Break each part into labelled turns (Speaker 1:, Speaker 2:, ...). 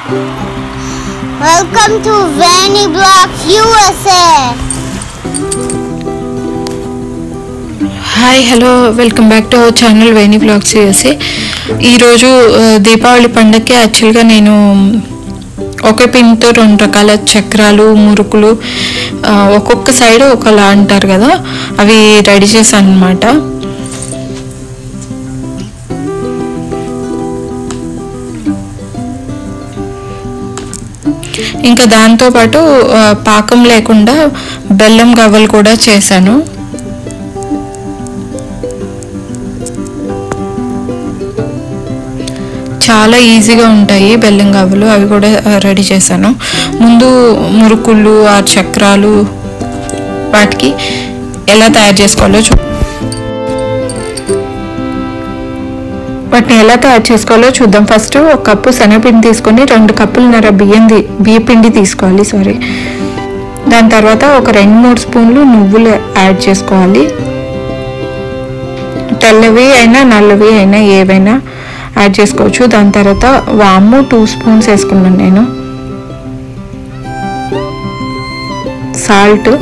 Speaker 1: Welcome to Vanny Blocks USA.
Speaker 2: Hi hello welcome back to our channel Vanny Blogs చేసి ఈరోజు ఆ, దీపావళి పండగకి యాక్చువల్గా నేను ఒకే పిండితో రెండు రకాల చక్రాలు మురుకులు ఆ, ఒక్కొక్క సైడ్ ఒకలా అంటారు కదా అవి రెడీ చేశాను అనమాట ఇంకా దాంతోపాటు ఆ, పాకం లేకుండా బెల్లం గవ్వలు కూడా చేశాను చాలా ఈజీగా ఉంటాయి బెల్లం గవ్వలు అవి కూడా రెడీ చేశాను ముందు మురుకులు ఆ చక్రాలు వాటికి ఎలా తయారు చేసుకోవాలో చూ వాటిని ఎలా తయారు చేసుకోవాలో చూద్దాం ఫస్ట్ ఒక కప్పు శనగపిండి తీసుకొని రెండు కప్పులున్నర బియ్యం ది- బియ్య పిండి తీసుకోవాలి సారీ దాని తర్వాత ఒక రెండు మూడు స్పూన్లు నువ్వులు యాడ్ చేసుకోవాలి తెల్లవి అయినా నల్లవి అయినా ఏవైనా యాడ్ చేసుకోవచ్చు దాని తర్వాత వాము టూ స్పూన్స్ వేసుకున్నాను నేను సాల్ట్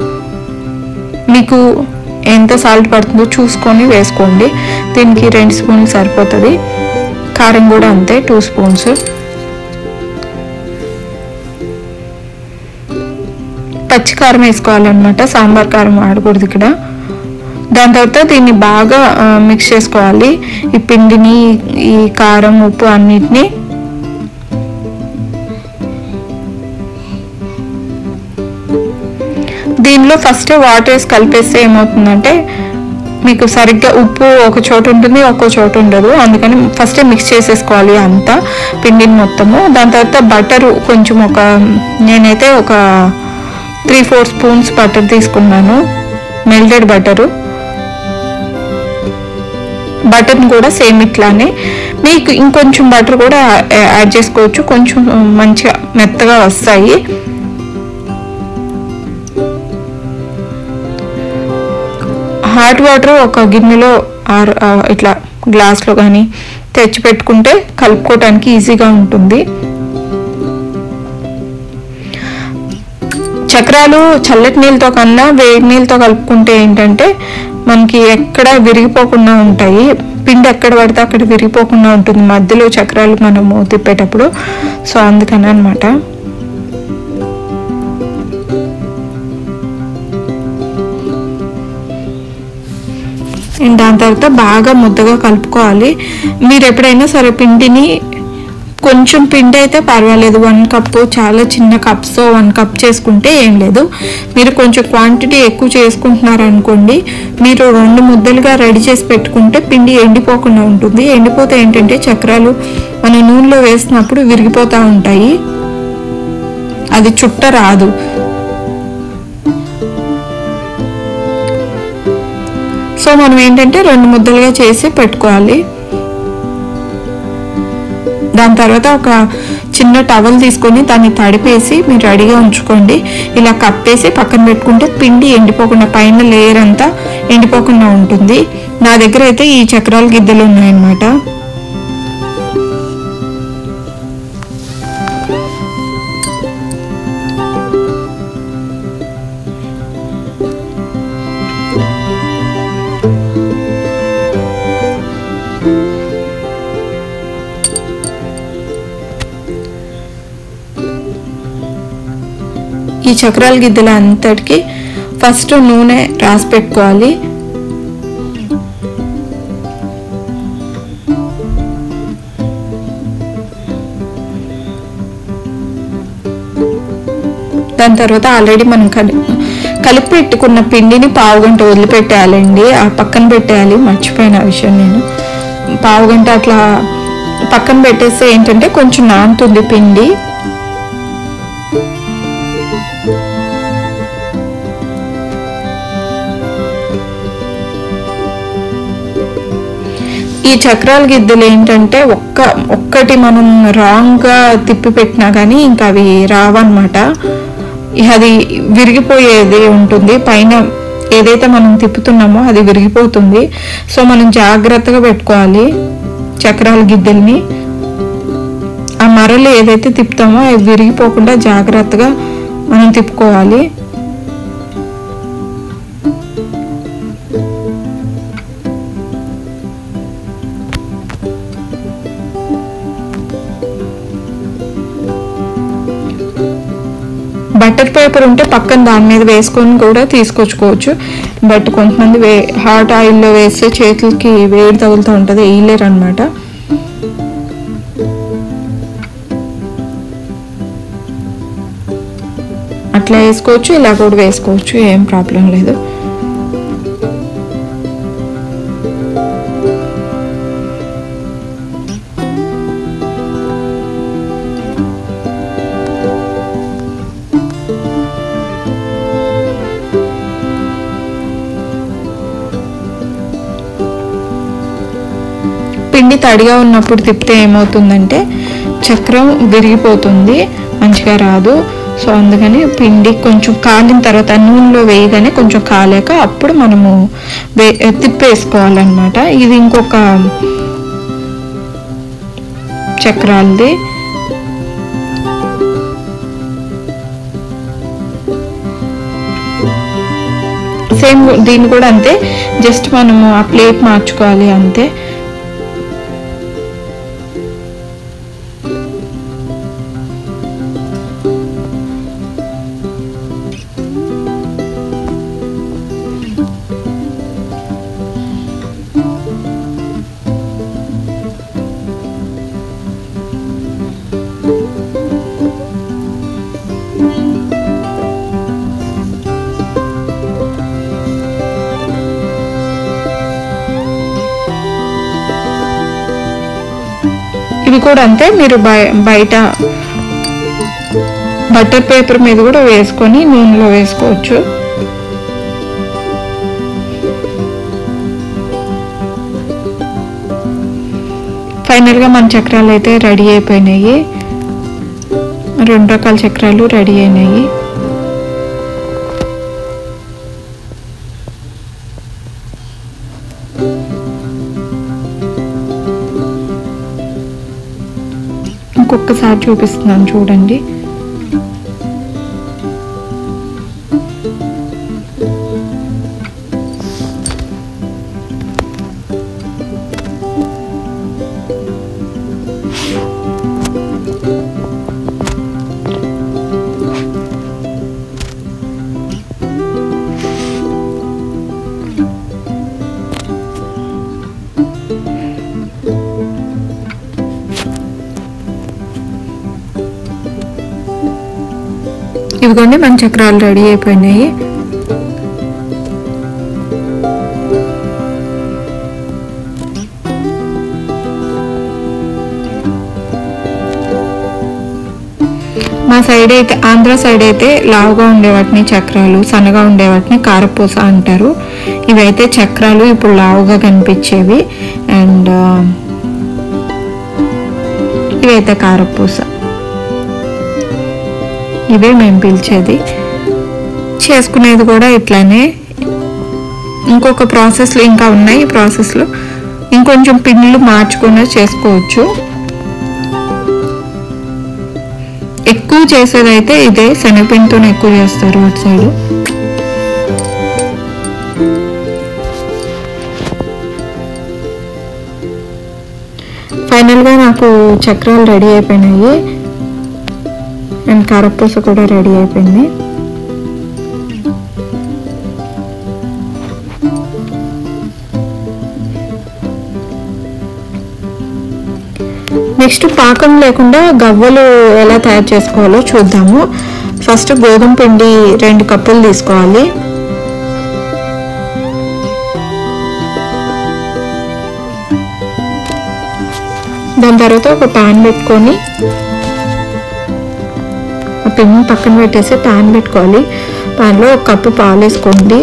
Speaker 2: మీకు ఎంత సాల్ట్ పడుతుందో చూసుకొని వేసుకోండి దీనికి రెండు స్పూన్లు సరిపోతుంది కారం కూడా అంతే టూ స్పూన్స్ పచ్చి కారం వేసుకోవాలన్నమాట సాంబార్ కారం వాడకూడదు ఇక్కడ దాని తర్వాత దీన్ని బాగా ఆ, మిక్స్ చేసుకోవాలి ఈ పిండిని ఈ కారం ఉప్పు అన్నిటిని దీనిలో ఫస్ట్ వాటర్ వేసి కలిపేస్తే ఏమవుతుందంటే మీకు సరిగ్గా ఉప్పు ఒక చోట ఉంటుంది ఒక్కో చోట ఉండదు అందుకని ఫస్ట్ మిక్స్ చేసేసుకోవాలి అంతా పిండిని మొత్తము దాని తర్వాత బటర్ కొంచెం ఒక నేనైతే ఒక త్రీ ఫోర్ స్పూన్స్ బటర్ తీసుకున్నాను మెల్టెడ్ బటరు బటర్ని కూడా సేమ్ ఇట్లానే మీకు ఇంకొంచెం బటర్ కూడా యా- యాడ్ చేసుకోవచ్చు కొంచెం మంచిగా మెత్తగా వస్తాయి హాట్ వాటర్ ఒక గిన్నెలో ఆర్ ఆ, ఇట్లా గ్లాస్లో కానీ తెచ్చి పెట్టుకుంటే కలుపుకోవటానికి ఈజీగా ఉంటుంది చక్రాలు చల్లటి నీళ్ళతో కన్నా వేడి నీళ్ళతో కలుపుకుంటే ఏంటంటే మనకి ఎక్కడ విరిగిపోకుండా ఉంటాయి పిండి ఎక్కడ పడితే అక్కడ విరిగిపోకుండా ఉంటుంది మధ్యలో చక్రాలు మనము తిప్పేటప్పుడు సో అందుకని అనమాట దాని తర్వాత బాగా ముద్దగా కలుపుకోవాలి మీరు ఎప్పుడైనా సరే పిండిని కొంచెం పిండి అయితే పర్వాలేదు వన్ కప్ చాలా చిన్న కప్స్ వన్ కప్ చేసుకుంటే ఏం లేదు మీరు కొంచెం క్వాంటిటీ ఎక్కువ చేసుకుంటున్నారు అనుకోండి మీరు రెండు ముద్దలుగా రెడీ చేసి పెట్టుకుంటే పిండి ఎండిపోకుండా ఉంటుంది ఎండిపోతే ఏంటంటే చక్రాలు మన నూనెలో వేసినప్పుడు విరిగిపోతూ ఉంటాయి అది చుట్ట రాదు సో మనం ఏంటంటే రెండు ముద్దలుగా చేసి పెట్టుకోవాలి దాని తర్వాత ఒక చిన్న టవల్ తీసుకొని దాన్ని తడిపేసి మీరు రెడీగా ఉంచుకోండి ఇలా కప్పేసి పక్కన పెట్టుకుంటే పిండి ఎండిపోకుండా పైన లేయర్ అంతా ఎండిపోకుండా ఉంటుంది నా దగ్గర అయితే ఈ చక్రాల గిద్దలు ఉన్నాయన్నమాట ఈ చక్రాల గిద్దెల అంతటికి ఫస్ట్ నూనె రాసి పెట్టుకోవాలి దాని తర్వాత ఆల్రెడీ మనం కలి కలిపి పెట్టుకున్న పిండిని పావు గంట వదిలిపెట్టేయాలండి ఆ పక్కన పెట్టేయాలి మర్చిపోయిన ఆ విషయం నేను పావు గంట అట్లా పక్కన పెట్టేస్తే ఏంటంటే కొంచెం నానుతుంది పిండి ఈ చక్రాల గిద్దెలు ఏంటంటే ఒక్క ఒక్కటి మనం రాంగ్గా తిప్పి పెట్టినా కానీ ఇంకా అవి రావన్నమాట అది విరిగిపోయేది ఉంటుంది పైన ఏదైతే మనం తిప్పుతున్నామో అది విరిగిపోతుంది సో మనం జాగ్రత్తగా పెట్టుకోవాలి చక్రాల గిద్దెల్ని ఆ మరలు ఏదైతే తిప్పుతామో అవి విరిగిపోకుండా జాగ్రత్తగా మనం తిప్పుకోవాలి బటర్ పేపర్ ఉంటే పక్కన దాని మీద వేసుకొని కూడా తీసుకొచ్చుకోవచ్చు బట్ కొంతమంది వే హాట్ ఆయిల్లో వేస్తే చేతులకి వేడి తగులుతూ ఉంటుంది వేయలేరు అనమాట అట్లా వేసుకోవచ్చు ఇలా కూడా వేసుకోవచ్చు ఏం ప్రాబ్లం లేదు పిండి తడిగా ఉన్నప్పుడు తిప్పితే ఏమవుతుందంటే చక్రం విరిగిపోతుంది మంచిగా రాదు సో అందుకని పిండి కొంచెం కాలిన తర్వాత నూనెలో వేయగానే కొంచెం కాలాక అప్పుడు మనము వే తిప్పేసుకోవాలన్నమాట ఇది ఇంకొక చక్రాలది సేమ్ దీన్ని కూడా అంతే జస్ట్ మనము ఆ ప్లేట్ మార్చుకోవాలి అంతే ఇవి కూడా అంతే మీరు బయ- బయట బటర్ పేపర్ మీద కూడా వేసుకొని నూనెలో వేసుకోవచ్చు ఫైనల్గా మన చక్రాలు అయితే రెడీ అయిపోయినాయి రెండు రకాల చక్రాలు రెడీ అయినాయి ఇంకొకసారి చూపిస్తున్నాను చూడండి ఇదిగోండి మన చక్రాలు రెడీ అయిపోయినాయి మా సైడ్ అయితే ఆంధ్ర సైడ్ అయితే లావుగా ఉండే వాటిని చక్రాలు సన్నగా ఉండే వాటిని కారపూస అంటారు ఇవైతే చక్రాలు ఇప్పుడు లావుగా కనిపించేవి అండ్ ఇవైతే కారపూస ఇవే మేము పిలిచేది చేసుకునేది కూడా ఇట్లానే ఇంకొక ప్రాసెస్లు ఇంకా ఉన్నాయి ఈ ప్రాసెస్లో ఇంకొంచెం పిండిలు మార్చుకుని చేసుకోవచ్చు ఎక్కువ చేసేదైతే ఇదే శనగపిండితోనే ఎక్కువ చేస్తారు అటు సైడ్ ఫైనల్గా నాకు చక్రాలు రెడీ అయిపోయినాయి అండ్ కారపూస కూడా రెడీ అయిపోయింది నెక్స్ట్ పాకం లేకుండా గవ్వలు ఎలా తయారు చేసుకోవాలో చూద్దాము ఫస్ట్ గోధుమ పిండి రెండు కప్పులు తీసుకోవాలి దాని తర్వాత ఒక పాన్ పెట్టుకొని ఆ పిండిని పక్కన పెట్టేసి పాన్ పెట్టుకోవాలి పాన్లో ఒక కప్పు పాలు వేసుకోండి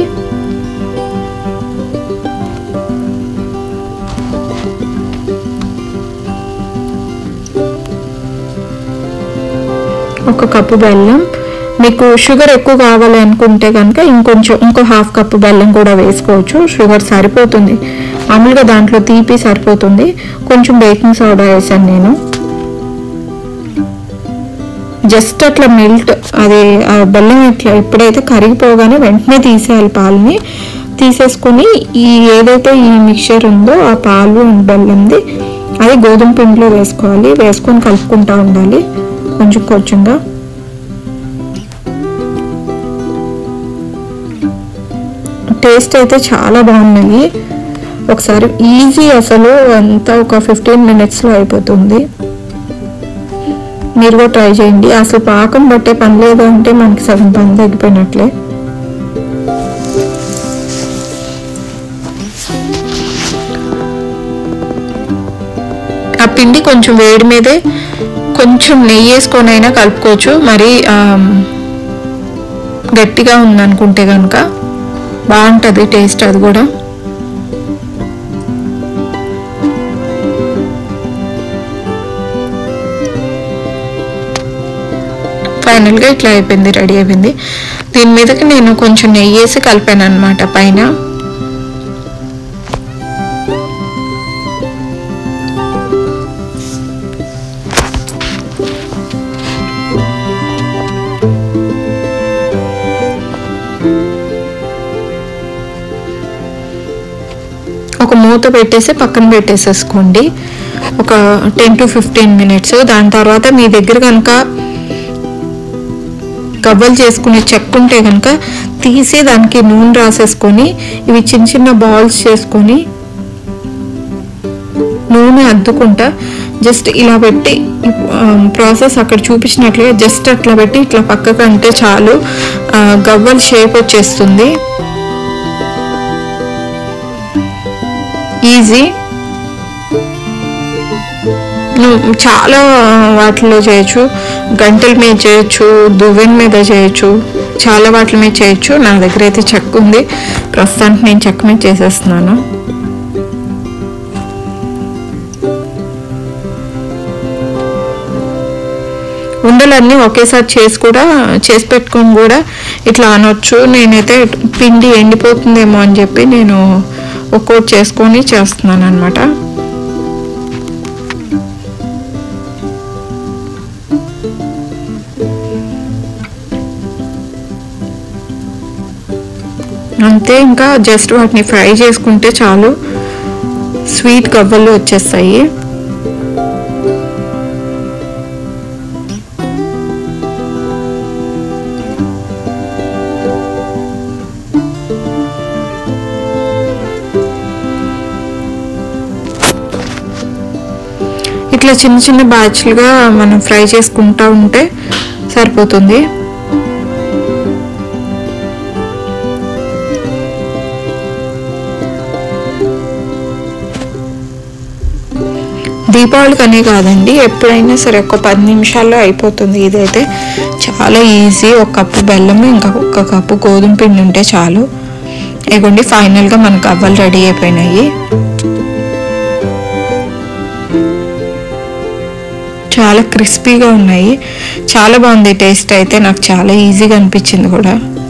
Speaker 2: ఒక కప్పు బెల్లం మీకు షుగర్ ఎక్కువ కావాలి అనుకుంటే కనుక ఇంకొంచెం ఇంకో హాఫ్ కప్పు బెల్లం కూడా వేసుకోవచ్చు షుగర్ సరిపోతుంది మామూలుగా దాంట్లో తీపి సరిపోతుంది కొంచెం బేకింగ్ సోడా వేసాను నేను జస్ట్ అట్లా మెల్ట్ అది ఆ బెల్లం ఇట్లా ఎప్పుడైతే కరిగిపోగానే వెంటనే తీసేయాలి పాలని తీసేసుకొని ఈ ఏదైతే ఈ మిక్చర్ ఉందో ఆ పాలు అండ్ బెల్లంది అది గోధుమ పిండిలో వేసుకోవాలి వేసుకొని కలుపుకుంటా ఉండాలి కొంచెం కొంచెంగా టేస్ట్ అయితే చాలా బాగున్నాయి ఒకసారి ఈజీ అసలు అంతా ఒక ఫిఫ్టీన్ మినిట్స్లో అయిపోతుంది మీరు కూడా ట్రై చేయండి అసలు పాకం పట్టే పని లేదు అంటే మనకి సగం పని తగ్గిపోయినట్లే ఆ పిండి కొంచెం వేడి మీదే కొంచెం నెయ్యి వేసుకొని అయినా కలుపుకోవచ్చు మరి ఆమ్, గట్టిగా ఉందనుకుంటే కనుక బాగుంటుంది టేస్ట్ అది కూడా ఫైనల్గా ఇట్లా అయిపోయింది రెడీ అయిపోయింది దీని మీదకి నేను కొంచెం నెయ్యి వేసి కలిపాను అనమాట పైన ఒక మూత పెట్టేసి పక్కన పెట్టేసేసుకోండి ఒక టెన్ టు ఫిఫ్టీన్ మినిట్స్ దాని తర్వాత మీ దగ్గర కనుక గవ్వలు చేసుకునే చెక్క ఉంటే కనుక తీసి దానికి నూనె రాసేసుకొని ఇవి చిన్న చిన్న బాల్స్ చేసుకొని నూనె అద్దుకుంటా జస్ట్ ఇలా పెట్టి ప్రాసెస్ అక్కడ చూపించినట్లుగా జస్ట్ అట్లా పెట్టి ఇట్లా పక్కకు అంటే చాలు ఆ, గవ్వల షేప్ వచ్చేస్తుంది ఈజీ నువ్వు చాలా వాటిలో చేయొచ్చు గంటల మీద చేయొచ్చు దువ్వెన మీద చేయొచ్చు చాలా వాటి మీద చేయొచ్చు నా దగ్గర అయితే చెక్క ఉంది ప్రస్తుతానికి నేను చెక్క మీద చేసేస్తున్నాను ఉండలన్నీ ఒకేసారి చేసి కూడా చేసి పెట్టుకొని కూడా ఇట్లా అనొచ్చు నేనైతే పిండి ఎండిపోతుందేమో అని చెప్పి నేను ఒక్కోటి చేసుకొని చేస్తున్నాను అనమాట అంతే ఇంకా జస్ట్ వాటిని ఫ్రై చేసుకుంటే చాలు స్వీట్ గవ్వలు వచ్చేస్తాయి ఇట్లా చిన్న చిన్న బ్యాచ్లుగా మనం ఫ్రై చేసుకుంటా ఉంటే సరిపోతుంది దీపావళికి అనే కాదండి ఎప్పుడైనా సరే ఒక పది నిమిషాల్లో అయిపోతుంది ఇదైతే చాలా ఈజీ ఒక కప్పు బెల్లం ఇంకా ఒక కప్పు గోధుమ పిండి ఉంటే చాలు ఇగోండి ఫైనల్గా మనకు అవ్వలు రెడీ అయిపోయినాయి చాలా క్రిస్పీగా ఉన్నాయి చాలా బాగుంది టేస్ట్ అయితే నాకు చాలా ఈజీగా అనిపించింది కూడా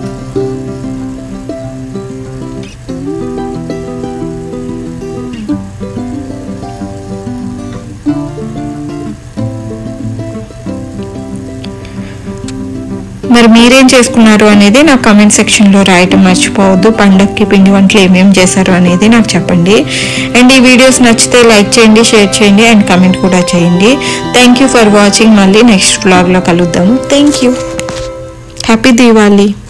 Speaker 2: మరి మీరేం చేసుకున్నారు అనేది నాకు కమెంట్ సెక్షన్లో రాయటం మర్చిపోవద్దు పండక్కి పిండి వంటలు ఏమేమి చేశారు అనేది నాకు చెప్పండి అండ్ ఈ వీడియోస్ నచ్చితే లైక్ చేయండి షేర్ చేయండి అండ్ కమెంట్ కూడా చేయండి థ్యాంక్ యూ ఫర్ వాచింగ్ మళ్ళీ నెక్స్ట్ వ్లాగ్లో కలుద్దాము థ్యాంక్ యూ హ్యాపీ దీవాలి